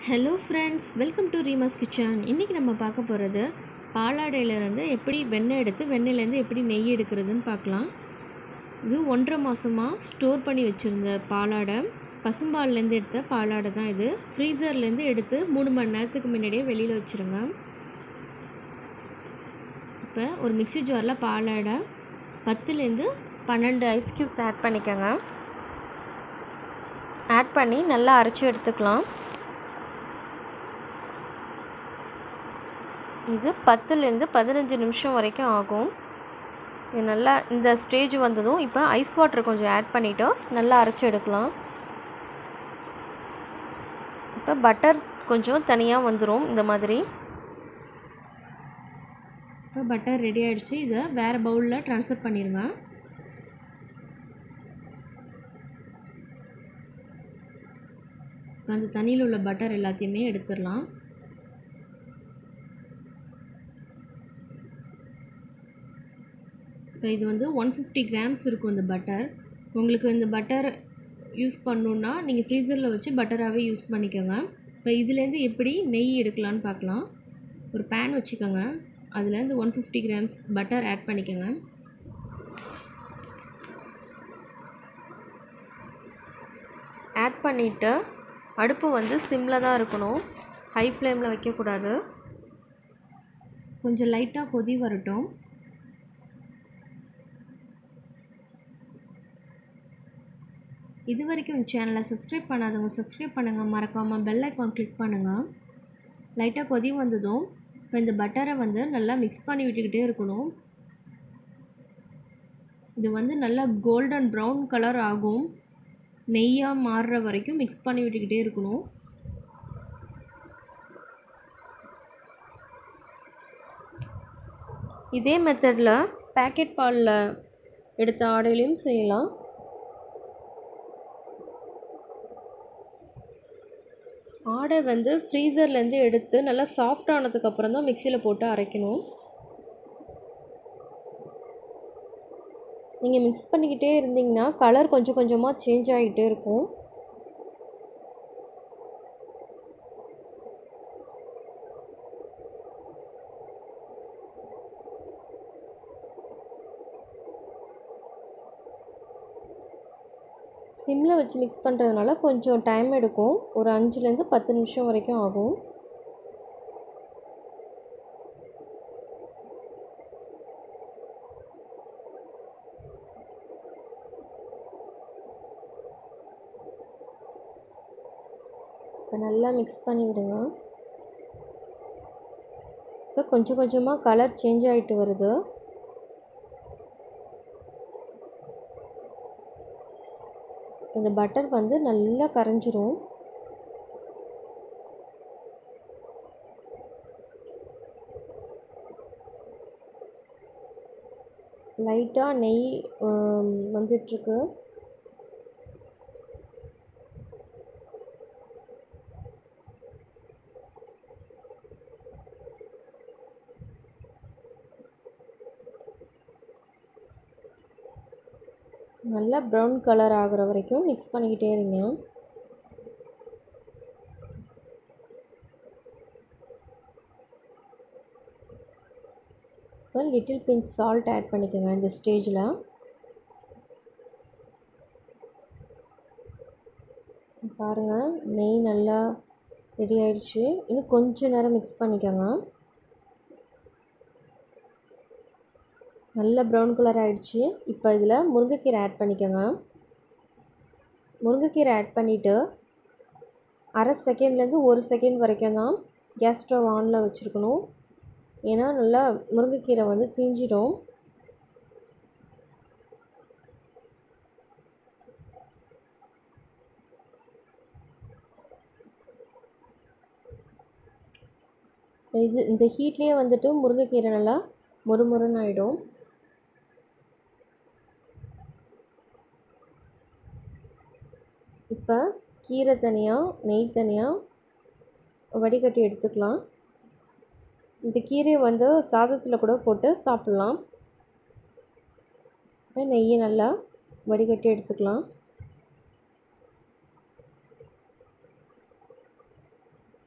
hello friends welcome to Reema's kitchen இன்றைக்கி நம்ம பார்க்க போகிறது பாலாடையிலேருந்து எப்படி வெண்ணெய் எடுத்து வெண்ணெயிலேருந்து எப்படி நெய் எடுக்கிறதுன்னு பார்க்கலாம் இது ஒன்றரை மாதமாக ஸ்டோர் பண்ணி வச்சுருந்த பாலாடை பசும்பால்லேருந்து எடுத்த பாலாடை தான் இது ஃப்ரீசர்லேருந்து எடுத்து மூணு மணி நேரத்துக்கு முன்னாடியே வெளியில் வச்சுருங்க இப்போ ஒரு மிக்ஸி ஜாரில் பாலாடை பத்துலேருந்து பன்னெண்டு ஐஸ் க்யூப்ஸ் ஆட் பண்ணிக்கோங்க ஆட் பண்ணி நல்லா அரைச்சி எடுத்துக்கலாம் இது பத்துலேருந்து பதினஞ்சு நிமிஷம் வரைக்கும் ஆகும் இது நல்லா இந்த ஸ்டேஜ் வந்ததும் இப்போ ஐஸ் வாட்டர் கொஞ்சம் ஆட் பண்ணிவிட்டு நல்லா அரைச்சி எடுக்கலாம் இப்போ பட்டர் கொஞ்சம் தனியாக வந்துடும் இந்த மாதிரி இப்போ பட்டர் ரெடி ஆகிடுச்சு இதை வேறு பவுலில் ட்ரான்ஸ்ஃபர் பண்ணிடுங்க அந்த தண்ணியில் உள்ள பட்டர் எல்லாத்தையுமே எடுத்துடலாம் இப்போ இது வந்து ஒன் ஃபிஃப்டி கிராம்ஸ் இருக்கும் இந்த பட்டர் உங்களுக்கு இந்த பட்டர் யூஸ் பண்ணணுன்னா நீங்கள் ஃப்ரீசரில் வச்சு பட்டராகவே யூஸ் பண்ணிக்கோங்க இப்போ இதுலேருந்து எப்படி நெய் எடுக்கலான்னு பார்க்கலாம் ஒரு பேன் வச்சுக்கோங்க அதுலேருந்து one fifty grams butter add பண்ணிக்கோங்க ஆட் பண்ணிவிட்டு அடுப்பு வந்து சிம்மில் தான் இருக்கணும் ஹை ஃப்ளேமில் வைக்கக்கூடாது கொஞ்சம் லைட்டாக கொதி வரட்டும் இது வரைக்கும் சேனலை சப்ஸ்கிரைப் பண்ணாதவங்க சப்ஸ்கிரைப் பண்ணுங்கள் மறக்காமல் பெல் ஐக்கான் கிளிக் பண்ணுங்கள் லைட்டாக கொதி வந்ததும் இப்போ இந்த பட்டரை வந்து நல்லா மிக்ஸ் பண்ணி விட்டுக்கிட்டே இருக்கணும் இது வந்து நல்லா கோல்டன் ப்ரௌன் கலர் ஆகும் நெய்யாக மாறுற வரைக்கும் மிக்ஸ் பண்ணி விட்டுக்கிட்டே இருக்கணும் இதே மெத்தடில் பேக்கெட் பாலில் எடுத்த ஆடையிலையும் செய்யலாம் ஆடை வந்து ஃப்ரீசர்லேருந்து எடுத்து நல்லா சாஃப்ட் ஆனதுக்கப்புறம் தான் மிக்சியில் போட்டு அரைக்கணும் நீங்கள் மிக்ஸ் பண்ணிக்கிட்டே இருந்தீங்கன்னா கலர் கொஞ்சம் கொஞ்சமாக சேஞ்ச் ஆகிட்டே இருக்கும் சிம்மில் வச்சு மிக்ஸ் பண்ணுறதுனால கொஞ்சம் டைம் எடுக்கும் ஒரு அஞ்சுலேருந்து பத்து நிமிஷம் வரைக்கும் ஆகும் இப்போ நல்லா மிக்ஸ் பண்ணி விடுங்க இப்போ கொஞ்சம் கொஞ்சமாக கலர் சேஞ்ச் ஆகிட்டு வருது இந்த பட்டர் வந்து நல்லா கரைஞ்சிரும் லைட்டாக நெய் வந்துட்டுருக்கு நல்லா ப்ரௌன் கலர் ஆகிற வரைக்கும் மிக்ஸ் பண்ணிக்கிட்டே இருங்க இப்போ லிட்டில் பிஞ்ச் சால்ட் ஆட் பண்ணிக்கோங்க இந்த ஸ்டேஜில் பாருங்கள் நெய் நல்லா ரெடி ஆயிடுச்சு இன்னும் கொஞ்ச நேரம் மிக்ஸ் பண்ணிக்கோங்க நல்ல ப்ரௌன் கலர் ஆகிடுச்சு இப்போ இதில் முருங்கைக்கீரை ஆட் பண்ணிக்கோங்க முருங்கைக்கீரை ஆட் பண்ணிவிட்டு அரை செகண்ட்லேருந்து ஒரு செகண்ட் வரைக்கும் தான் கேஸ் ஸ்டவ் ஆனில் வச்சுருக்கணும் ஏன்னா நல்லா முருங்கைக்கீரை வந்து தீஞ்சிடும் இது இந்த ஹீட்லேயே வந்துட்டு முருங்கைக்கீரை நல்லா மொறுமொறுன்னு ஆகிடும் இப்போ கீரை தனியாக நெய் தனியாக வடிகட்டி எடுத்துக்கலாம் இந்த கீரையை வந்து சாதத்தில் கூட போட்டு சாப்பிட்லாம் இப்போ நெய்யை நல்லா வடிகட்டி எடுத்துக்கலாம்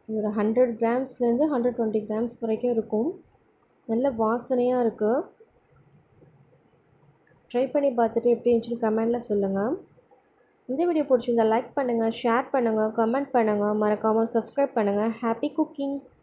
இது ஒரு ஹண்ட்ரட் கிராம்ஸ்லேருந்து ஹண்ட்ரட் டுவெண்ட்டி கிராம்ஸ் வரைக்கும் இருக்கும் நல்ல வாசனையாக இருக்குது ட்ரை பண்ணி பார்த்துட்டு எப்படி இருந்துச்சுன்னு கமெண்டில் சொல்லுங்கள் இந்த வீடியோ பிடிச்சிருந்தா லைக் பண்ணுங்கள் ஷேர் பண்ணுங்கள் கமெண்ட் பண்ணுங்கள் மறக்காமல் சப்ஸ்கிரைப் பண்ணுங்கள் ஹாப்பி குக்கிங்